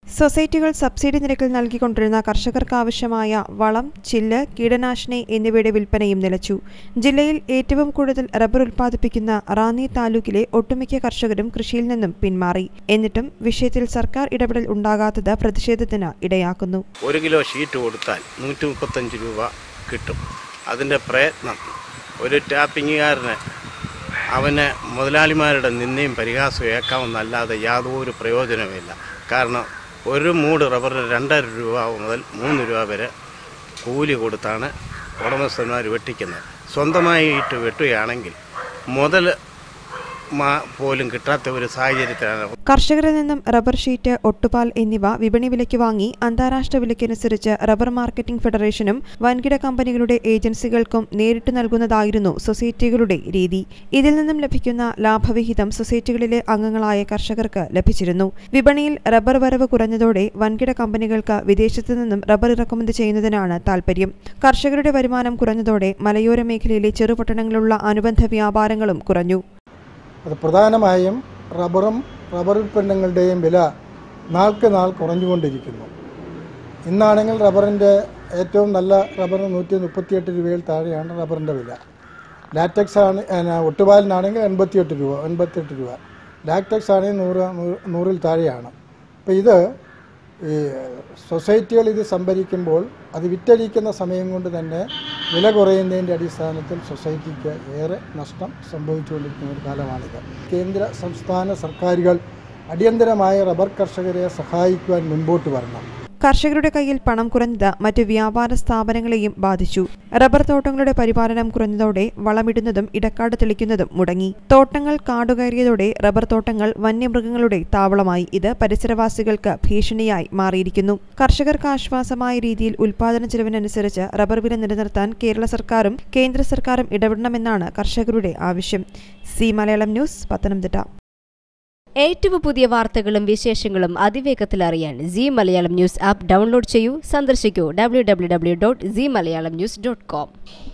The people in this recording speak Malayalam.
സൊസൈറ്റികൾ സബ്സിഡി നിരക്കിൽ നൽകിക്കൊണ്ടിരുന്ന കർഷകർക്ക് ആവശ്യമായ വളം ചില്ല് കീടനാശിനി എന്നിവയുടെ വിൽപ്പനയും നിലച്ചു ജില്ലയിൽ ഏറ്റവും കൂടുതൽ റബ്ബർ ഉൽപ്പാദിപ്പിക്കുന്ന റാന്നി താലൂക്കിലെ ഒട്ടുമിക്ക കർഷകരും കൃഷിയിൽ നിന്നും പിന്മാറി എന്നിട്ടും വിഷയത്തിൽ സർക്കാർ ഇടപെടൽ ഉണ്ടാകാത്തത് പ്രതിഷേധത്തിന് ഇടയാക്കുന്നു ഒരു കിലോ ഷീറ്റ് കൊടുത്താൽ നൂറ്റി മുപ്പത്തഞ്ച് രൂപ കിട്ടും അതിൻ്റെ പ്രയത്നം ഒരു ടാപ്പിങ്ങുകാരന് അവന് മുതലാളിമാരുടെ നിന്നയും പരിഹാസവും ഏക്കാമെന്നല്ലാതെ യാതൊരു പ്രയോജനവുമില്ല കാരണം ഒരു മൂട് റബ്ബറിന് രണ്ടര രൂപ മുതൽ മൂന്ന് രൂപ വരെ കൂലി കൊടുത്താണ് ഉടമസ്ഥന്മാർ വെട്ടിക്കുന്നത് സ്വന്തമായിട്ട് വെട്ടുകയാണെങ്കിൽ മുതൽ മാ- പോലും കിട്ടാത്ത ഒരു സാഹചര്യത്തിലാണ് കർഷകരിൽ നിന്നും റബ്ബർ ഷീറ്റ് ഒട്ടുപാൽ എന്നിവ വിപണി വിലയ്ക്ക് വാങ്ങി അന്താരാഷ്ട്ര വിലയ്ക്കനുസരിച്ച് റബ്ബർ മാർക്കറ്റിംഗ് ഫെഡറേഷനും വൻകിട കമ്പനികളുടെ ഏജൻസികൾക്കും നേരിട്ട് നൽകുന്നതായിരുന്നു സൊസൈറ്റികളുടെ രീതി ഇതിൽ നിന്നും ലഭിക്കുന്ന ലാഭവിഹിതം സൊസൈറ്റികളിലെ അംഗങ്ങളായ കർഷകർക്ക് ലഭിച്ചിരുന്നു വിപണിയിൽ റബ്ബർ വരവ് കുറഞ്ഞതോടെ വൻകിട കമ്പനികൾക്ക് വിദേശത്തു നിന്നും റബ്ബർ ഇറക്കുമതി ചെയ്യുന്നതിനാണ് താൽപര്യം കർഷകരുടെ വരുമാനം കുറഞ്ഞതോടെ മലയോര മേഖലയിലെ ചെറുപട്ടണങ്ങളിലുള്ള അനുബന്ധ വ്യാപാരങ്ങളും കുറഞ്ഞു അത് പ്രധാനമായും റബ്ബറും റബ്ബർ ഉൽപ്പന്നങ്ങളുടെയും വില നാൾക്ക് നാൾ കുറഞ്ഞുകൊണ്ടിരിക്കുന്നു ഇന്നാണെങ്കിൽ റബ്ബറിൻ്റെ ഏറ്റവും നല്ല റബ്ബറിന് നൂറ്റി മുപ്പത്തിയെട്ട് രൂപയിൽ താഴെയാണ് റബ്ബറിൻ്റെ വില ലാറ്റക്സ് ആണ് ഏ, ഒട്ടുപാലിനാണെങ്കിൽ എൺപത്തിയെട്ട് രൂപ എൺപത്തിയെട്ട് രൂപ ലാറ്റക്സ് ആണെങ്കിൽ നൂറ് നൂ- നൂറിൽ താഴെയാണ് അപ്പോൾ ഇത് ഈ സൊസൈറ്റികൾ ഇത് സംഭരിക്കുമ്പോൾ അത് വിറ്റഴിക്കുന്ന സമയം കൊണ്ട് തന്നെ വില കുറയുന്നതിൻ്റെ അടിസ്ഥാനത്തിൽ സൊസൈറ്റിക്ക് ഏറെ നഷ്ടം സംഭവിച്ചുകൊണ്ടിരിക്കുന്ന ഒരു കാലമാണിത് കേന്ദ്ര സംസ്ഥാന സർക്കാരുകൾ അടിയന്തരമായ റബ്ബർ കർഷകരെ സഹായിക്കുവാൻ മുൻപോട്ട് വരണം കർഷകരുടെ കയ്യിൽ പണം കുറഞ്ഞത് മറ്റ് വ്യാപാര സ്ഥാപനങ്ങളെയും ബാധിച്ചു റബ്ബർ തോട്ടങ്ങളുടെ പരിപാലനം കുറഞ്ഞതോടെ വളമിടുന്നതും ഇടക്കാട് തെളിക്കുന്നതും മുടങ്ങി തോട്ടങ്ങൾ കാടുകയറിയതോടെ റബ്ബർ തോട്ടങ്ങൾ വന്യമൃഗങ്ങളുടെ താവളമായി ഇത് പരിസരവാസികൾക്ക് ഭീഷണിയായി മാറിയിരിക്കുന്നു കർഷകർക്ക് ആശ്വാസമായ രീതിയിൽ ഉൽപാദന ചെലവിനനുസരിച്ച് റബ്ബർ വില നിലനിർത്താൻ കേരള സർക്കാരും കേന്ദ്ര സർക്കാരും ഇടപെടണമെന്നാണ് കർഷകരുടെ ആവശ്യം സി മലയാളം ന്യൂസ് പത്തനംതിട്ട ഏറ്റവും പുതിയ വാർത്തകളും വിശേഷങ്ങളും അതിവേഗത്തിൽ അറിയാൻ C Malayalam news app download ചെയ്യൂ സന്ദർശിക്കൂ W W W dot C Malayalam news dot com